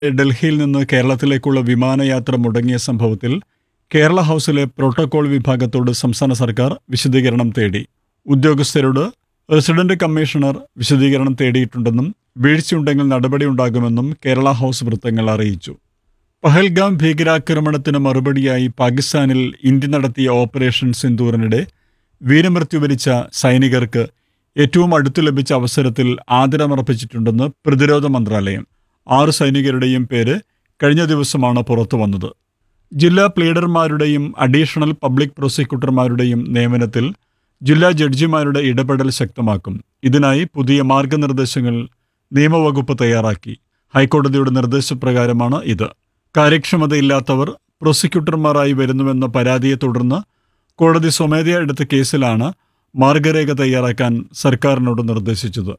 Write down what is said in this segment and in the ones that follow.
ഡൽഹിയിൽ നിന്ന് കേരളത്തിലേക്കുള്ള വിമാനയാത്ര മുടങ്ങിയ സംഭവത്തിൽ കേരള ഹൗസിലെ പ്രോട്ടോകോൾ വിഭാഗത്തോട് സംസ്ഥാന സർക്കാർ വിശദീകരണം തേടി ഉദ്യോഗസ്ഥരോട് റെസിഡന്റ് കമ്മീഷണർ വിശദീകരണം തേടിയിട്ടുണ്ടെന്നും വീഴ്ചയുണ്ടെങ്കിൽ നടപടിയുണ്ടാകുമെന്നും കേരള ഹൗസ് വൃത്തങ്ങൾ അറിയിച്ചു പഹൽഗാം ഭീകരാക്രമണത്തിന് മറുപടിയായി പാകിസ്ഥാനിൽ ഇന്ത്യ നടത്തിയ ഓപ്പറേഷൻ സിന്ദൂറിനിടെ വീരമൃത്യു വരിച്ച സൈനികർക്ക് ഏറ്റവും അടുത്തു ലഭിച്ച അവസരത്തിൽ ആദരമർപ്പിച്ചിട്ടുണ്ടെന്ന് പ്രതിരോധ മന്ത്രാലയം ആറ് സൈനികരുടെയും പേര് കഴിഞ്ഞ ദിവസമാണ് പുറത്തു വന്നത് ജില്ലാ പ്ലീഡർമാരുടെയും അഡീഷണൽ പബ്ലിക് പ്രോസിക്യൂട്ടർമാരുടെയും നിയമനത്തിൽ ജില്ലാ ജഡ്ജിമാരുടെ ഇടപെടൽ ശക്തമാക്കും ഇതിനായി പുതിയ മാർഗനിർദ്ദേശങ്ങൾ നിയമവകുപ്പ് തയ്യാറാക്കി ഹൈക്കോടതിയുടെ നിർദ്ദേശപ്രകാരമാണ് ഇത് കാര്യക്ഷമതയില്ലാത്തവർ പ്രോസിക്യൂട്ടർമാരായി വരുന്നുവെന്ന പരാതിയെ തുടർന്ന് കോടതി സ്വമേധയാ എടുത്ത കേസിലാണ് മാർഗരേഖ തയ്യാറാക്കാൻ സർക്കാരിനോട് നിർദ്ദേശിച്ചത്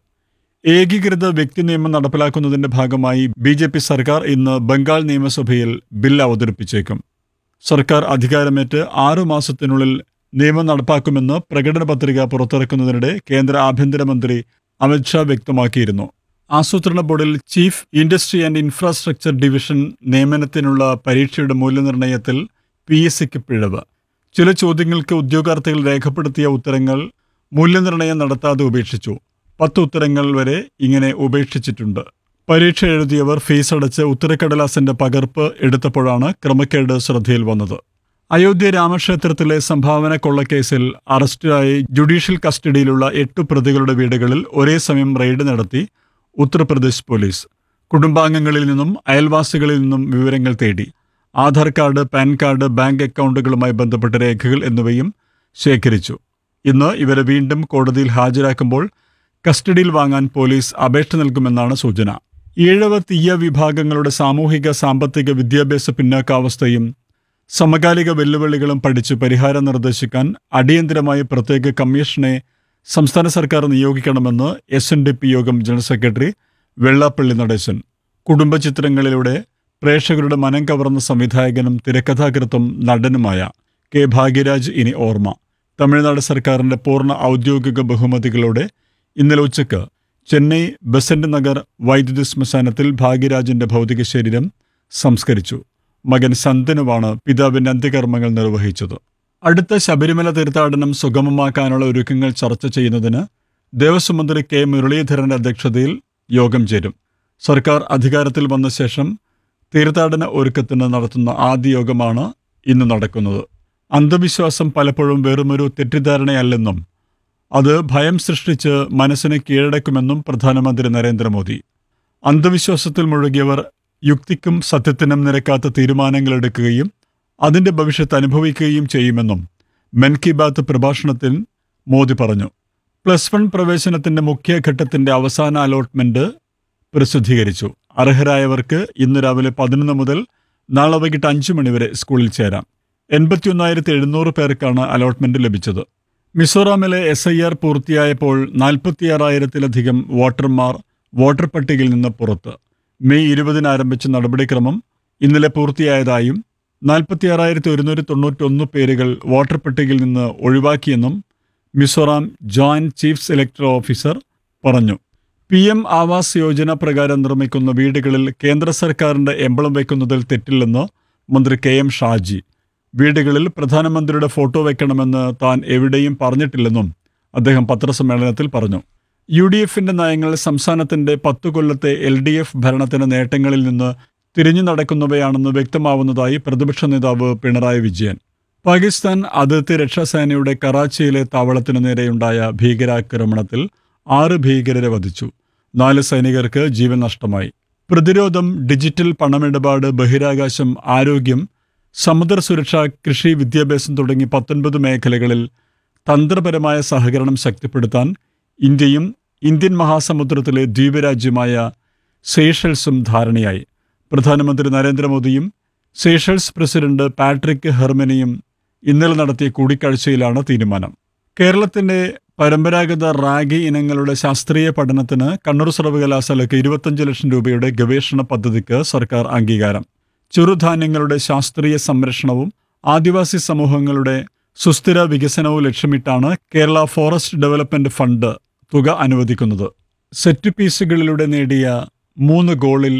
ഏകീകൃത വ്യക്തി നിയമം നടപ്പിലാക്കുന്നതിന്റെ ഭാഗമായി ബി ജെ പി സർക്കാർ ഇന്ന് ബംഗാൾ നിയമസഭയിൽ ബിൽ അവതരിപ്പിച്ചേക്കും സർക്കാർ അധികാരമേറ്റ് ആറു മാസത്തിനുള്ളിൽ നിയമം നടപ്പാക്കുമെന്ന് പ്രകടന പത്രിക പുറത്തിറക്കുന്നതിനിടെ കേന്ദ്ര ആഭ്യന്തരമന്ത്രി അമിത്ഷാ വ്യക്തമാക്കിയിരുന്നു ആസൂത്രണ ബോർഡിൽ chief industry and infrastructure division നിയമനത്തിനുള്ള പരീക്ഷയുടെ മൂല്യനിർണ്ണയത്തിൽ പി എസ് സിക്ക് പിഴവ് ചില ചോദ്യങ്ങൾക്ക് ഉദ്യോഗാർത്ഥികൾ രേഖപ്പെടുത്തിയ ഉത്തരങ്ങൾ മൂല്യനിർണ്ണയം നടത്താതെ ഉപേക്ഷിച്ചു പത്ത് ഉത്തരങ്ങൾ വരെ ഇങ്ങനെ ഉപേക്ഷിച്ചിട്ടുണ്ട് പരീക്ഷ എഴുതിയവർ ഫീസ് അടച്ച് ഉത്തരക്കടലാസിന്റെ പകർപ്പ് എടുത്തപ്പോഴാണ് ക്രമക്കേട് ശ്രദ്ധയിൽ വന്നത് അയോധ്യ രാമക്ഷേത്രത്തിലെ സംഭാവന കൊള്ളക്കേസിൽ അറസ്റ്റിലായി ജുഡീഷ്യൽ കസ്റ്റഡിയിലുള്ള എട്ട് പ്രതികളുടെ വീടുകളിൽ ഒരേ സമയം റെയ്ഡ് നടത്തി ഉത്തർപ്രദേശ് പോലീസ് കുടുംബാംഗങ്ങളിൽ നിന്നും അയൽവാസികളിൽ നിന്നും വിവരങ്ങൾ തേടി Aadhaar card PAN card bank അക്കൗണ്ടുകളുമായി ബന്ധപ്പെട്ട രേഖകൾ എന്നിവയും ശേഖരിച്ചു ഇന്ന് ഇവരെ വീണ്ടും കോടതിയിൽ ഹാജരാക്കുമ്പോൾ കസ്റ്റഡിയിൽ വാങ്ങാൻ പോലീസ് അപേക്ഷ നൽകുമെന്നാണ് സൂചന ഈഴവ തീയ വിഭാഗങ്ങളുടെ സാമൂഹിക സാമ്പത്തിക വിദ്യാഭ്യാസ പിന്നാക്കാവസ്ഥയും സമകാലിക വെല്ലുവിളികളും പഠിച്ച് പരിഹാരം നിർദ്ദേശിക്കാൻ അടിയന്തരമായി പ്രത്യേക കമ്മീഷനെ സംസ്ഥാന സർക്കാർ നിയോഗിക്കണമെന്ന് എസ് എൻ ഡി പി യോഗം ജനറൽ സെക്രട്ടറി വെള്ളാപ്പള്ളി നടേശൻ കുടുംബചിത്രങ്ങളിലൂടെ പ്രേക്ഷകരുടെ മനം കവർന്ന സംവിധായകനും തിരക്കഥാകൃത്തും നടനുമായ കെ ഭാഗ്യരാജ് ഇനി ഓർമ്മ തമിഴ്നാട് സർക്കാരിന്റെ പൂർണ്ണ ഔദ്യോഗിക ബഹുമതികളോടെ ഇന്നലെ ഉച്ചയ്ക്ക് ചെന്നൈ ബസന്റ് നഗർ വൈദ്യുതി ശ്മശാനത്തിൽ ഭാഗ്യരാജിന്റെ ഭൗതിക ശരീരം സംസ്കരിച്ചു മകൻ സന്തനുവാണ് പിതാവിന്റെ അന്ത്യകർമ്മങ്ങൾ നിർവഹിച്ചത് അടുത്ത ശബരിമല തീർത്ഥാടനം സുഗമമാക്കാനുള്ള ഒരുക്കങ്ങൾ ചർച്ച ചെയ്യുന്നതിന് ദേവസ്വം മന്ത്രി കെ മുരളീധരന്റെ അധ്യക്ഷതയിൽ യോഗം ചേരും സർക്കാർ അധികാരത്തിൽ വന്ന ശേഷം തീർത്ഥാടന ഒരുക്കത്തിന് നടത്തുന്ന ആദ്യ യോഗമാണ് ഇന്ന് നടക്കുന്നത് അന്ധവിശ്വാസം പലപ്പോഴും വെറുമൊരു തെറ്റിദ്ധാരണയല്ലെന്നും അത് ഭയം സൃഷ്ടിച്ച് മനസ്സിനെ കീഴടക്കുമെന്നും പ്രധാനമന്ത്രി നരേന്ദ്രമോദി അന്ധവിശ്വാസത്തിൽ മുഴുകിയവർ യുക്തിക്കും സത്യത്തിനും നിരക്കാത്ത തീരുമാനങ്ങൾ എടുക്കുകയും അതിന്റെ ഭവിഷ്യത്ത് അനുഭവിക്കുകയും ചെയ്യുമെന്നും മൻ കി ബാത്ത് പ്രഭാഷണത്തിൽ മോദി പറഞ്ഞു പ്ലസ് വൺ പ്രവേശനത്തിന്റെ മുഖ്യഘട്ടത്തിന്റെ അവസാന അലോട്ട്മെന്റ് പ്രസിദ്ധീകരിച്ചു അർഹരായവർക്ക് ഇന്ന് രാവിലെ പതിനൊന്ന് മുതൽ നാളെ വൈകിട്ട് അഞ്ചു മണിവരെ സ്കൂളിൽ ചേരാം എൺപത്തിയൊന്നായിരത്തി എഴുന്നൂറ് പേർക്കാണ് അലോട്ട്മെന്റ് ലഭിച്ചത് മിസോറാമിലെ എസ് ഐ ആർ പൂർത്തിയായപ്പോൾ നാൽപ്പത്തിയാറായിരത്തിലധികം വോട്ടർമാർ വോട്ടർ പട്ടികയിൽ നിന്ന് പുറത്ത് മെയ് ഇരുപതിന് ആരംഭിച്ച നടപടിക്രമം ഇന്നലെ പൂർത്തിയായതായും നാൽപ്പത്തിയാറായിരത്തി ഒരുന്നൂറ്റി തൊണ്ണൂറ്റൊന്ന് പേരുകൾ വോട്ടർ പട്ടികയിൽ നിന്ന് ഒഴിവാക്കിയെന്നും Mizoram joint chief selector officer പറഞ്ഞു പി എം ആവാസ് യോജന പ്രകാരം നിർമ്മിക്കുന്ന വീടുകളിൽ കേന്ദ്ര സർക്കാരിന്റെ എംബളം വയ്ക്കുന്നതിൽ തെറ്റില്ലെന്ന് മന്ത്രി കെ എം ഷാജി വീടുകളിൽ പ്രധാനമന്ത്രിയുടെ ഫോട്ടോ വെക്കണമെന്ന് താൻ എവിടെയും പറഞ്ഞിട്ടില്ലെന്നും അദ്ദേഹം പത്രസമ്മേളനത്തിൽ പറഞ്ഞു യു ഡി എഫിന്റെ നയങ്ങൾ സംസ്ഥാനത്തിന്റെ പത്തു കൊല്ലത്തെ എൽ ഡി എഫ് ഭരണത്തിന്റെ നേട്ടങ്ങളിൽ നിന്ന് തിരിഞ്ഞു നടക്കുന്നവയാണെന്ന് വ്യക്തമാവുന്നതായി പ്രതിപക്ഷ നേതാവ് പിണറായി വിജയൻ പാകിസ്ഥാൻ അതിർത്തി രക്ഷാസേനയുടെ കറാച്ചിയിലെ താവളത്തിനു നേരെയുണ്ടായ ഭീകരാക്രമണത്തിൽ ആറ് ഭീകരരെ വധിച്ചു നാല് സൈനികർക്ക് ജീവൻ നഷ്ടമായി പ്രതിരോധം ഡിജിറ്റൽ പണമിടപാട് ബഹിരാകാശം ആരോഗ്യം സമുദ്ര സുരക്ഷ കൃഷി വിദ്യാഭ്യാസം തുടങ്ങി പത്തൊൻപത് മേഖലകളിൽ തന്ത്രപരമായ സഹകരണം ശക്തിപ്പെടുത്താൻ ഇന്ത്യയും ഇന്ത്യൻ മഹാസമുദ്രത്തിലെ ദ്വീപരാജ്യമായ സേഷൽസും ധാരണയായി പ്രധാനമന്ത്രി നരേന്ദ്രമോദിയും സേഷൽസ് പ്രസിഡന്റ് പാട്രിക് ഹെർമനിയും ഇന്നലെ നടത്തിയ കൂടിക്കാഴ്ചയിലാണ് തീരുമാനം കേരളത്തിന്റെ പരമ്പരാഗത റാഗി ഇനങ്ങളുടെ ശാസ്ത്രീയ പഠനത്തിന് കണ്ണൂർ സർവകലാശാലയ്ക്ക് ഇരുപത്തഞ്ച് ലക്ഷം രൂപയുടെ ഗവേഷണ പദ്ധതിക്ക് സർക്കാർ അംഗീകാരം ചെറുധാന്യങ്ങളുടെ ശാസ്ത്രീയ സംരക്ഷണവും ആദിവാസി സമൂഹങ്ങളുടെ സുസ്ഥിര വികസനവും ലക്ഷ്യമിട്ടാണ് കേരള ഫോറസ്റ്റ് ഡെവലപ്മെന്റ് ഫണ്ട് തുക അനുവദിക്കുന്നത് സെറ്റ് പീസുകളിലൂടെ നേടിയ മൂന്ന് ഗോളിൽ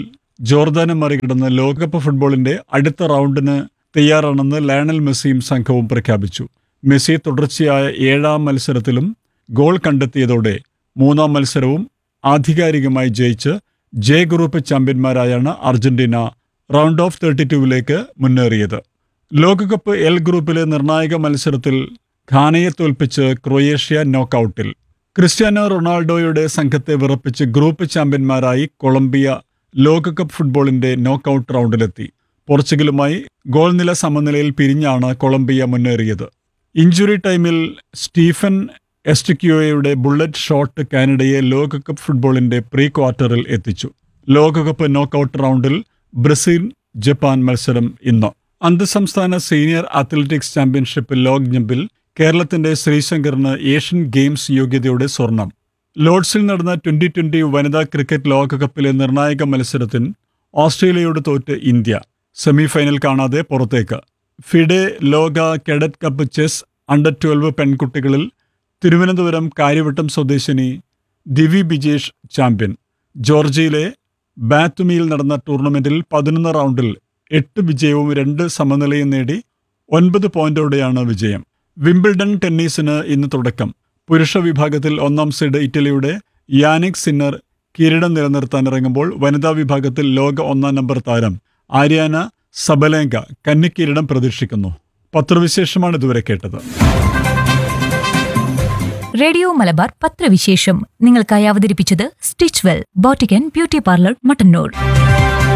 ജോർദാനെ മറികടന്ന് ലോകകപ്പ് ഫുട്ബോളിന്റെ അടുത്ത റൗണ്ടിന് തയ്യാറാണെന്ന് ലയണൽ മെസ്സിയും സംഘവും പ്രഖ്യാപിച്ചു മെസ്സി തുടർച്ചയായ ഏഴാം മത്സരത്തിലും ഗോൾ കണ്ടെത്തിയതോടെ മൂന്നാം മത്സരവും ആധികാരികമായി ജയിച്ച് ജെ ഗ്രൂപ്പ് ചാമ്പ്യന്മാരായാണ് അർജന്റീന റൗണ്ട് ഓഫ് തേർട്ടി ടൂവിലേക്ക് മുന്നേറിയത് ലോകകപ്പ് എൽ ഗ്രൂപ്പിലെ നിർണായക മത്സരത്തിൽ ഘാനയെ തോൽപ്പിച്ച് ക്രൊയേഷ്യ നോക്കൌട്ടിൽ ക്രിസ്ത്യാനോ റൊണാൾഡോയുടെ സംഘത്തെ വിറപ്പിച്ച് ഗ്രൂപ്പ് ചാമ്പ്യന്മാരായി കൊളംബിയ ലോകകപ്പ് ഫുട്ബോളിന്റെ നോക്കൌട്ട് റൗണ്ടിലെത്തി പോർച്ചുഗലുമായി ഗോൾ നില സമനിലയിൽ പിരിഞ്ഞാണ് കൊളംബിയ മുന്നേറിയത് ഇഞ്ചുറി ടൈമിൽ സ്റ്റീഫൻ എസ്റ്റിക്യോയുടെ ബുള്ളറ്റ് ഷോട്ട് കാനഡയെ ലോകകപ്പ് ഫുട്ബോളിന്റെ പ്രീ ക്വാർട്ടറിൽ എത്തിച്ചു ലോകകപ്പ് നോക്കൌട്ട് റൗണ്ടിൽ ബ്രസീൽ ജപ്പാൻ മത്സരം ഇന്ന് അന്തർസംസ്ഥാന സീനിയർ അത്ലറ്റിക്സ് ചാമ്പ്യൻഷിപ്പ് ലോങ് ജമ്പിൽ കേരളത്തിന്റെ ശ്രീശങ്കറിന് ഏഷ്യൻ ഗെയിംസ് യോഗ്യതയുടെ സ്വർണം ലോർഡ്സിൽ നടന്ന ട്വന്റി ട്വന്റി വനിതാ ക്രിക്കറ്റ് ലോകകപ്പിലെ നിർണായക മത്സരത്തിൽ ഓസ്ട്രേലിയയോട് തോറ്റ് ഇന്ത്യ സെമിഫൈനൽ കാണാതെ പുറത്തേക്ക് ഫിഡെ ലോക cadet cup chess under twelve പെൺകുട്ടികളിൽ തിരുവനന്തപുരം കാര്യവട്ടം സ്വദേശിനി ദിവി ബിജേഷ് ചാമ്പ്യൻ ജോർജിയയിലെ ബാത്തുമിയിൽ നടന്ന ടൂർണമെന്റിൽ പതിനൊന്ന് റൗണ്ടിൽ എട്ട് വിജയവും രണ്ട് സമനിലയും നേടി ഒൻപത് പോയിന്റോടെയാണ് വിജയം വിംബിൾഡൺ ടെന്നീസിന് ഇന്ന് തുടക്കം പുരുഷ വിഭാഗത്തിൽ ഒന്നാം സീഡ് ഇറ്റലിയുടെ യാനിക് സിന്നർ കിരീടം നിലനിർത്താൻ ഇറങ്ങുമ്പോൾ വനിതാ വിഭാഗത്തിൽ ലോക ഒന്നാം നമ്പർ താരം ആര്യാന സബലേങ്ക കന്നിക്കിരീടം പ്രതീക്ഷിക്കുന്നു പത്രവിശേഷമാണ് ഇതുവരെ കേട്ടത് റേഡിയോ മലബാർ പത്രവിശേഷം നിങ്ങൾക്കായി അവതരിപ്പിച്ചത് stitch well boutique and beauty parlour Mattannur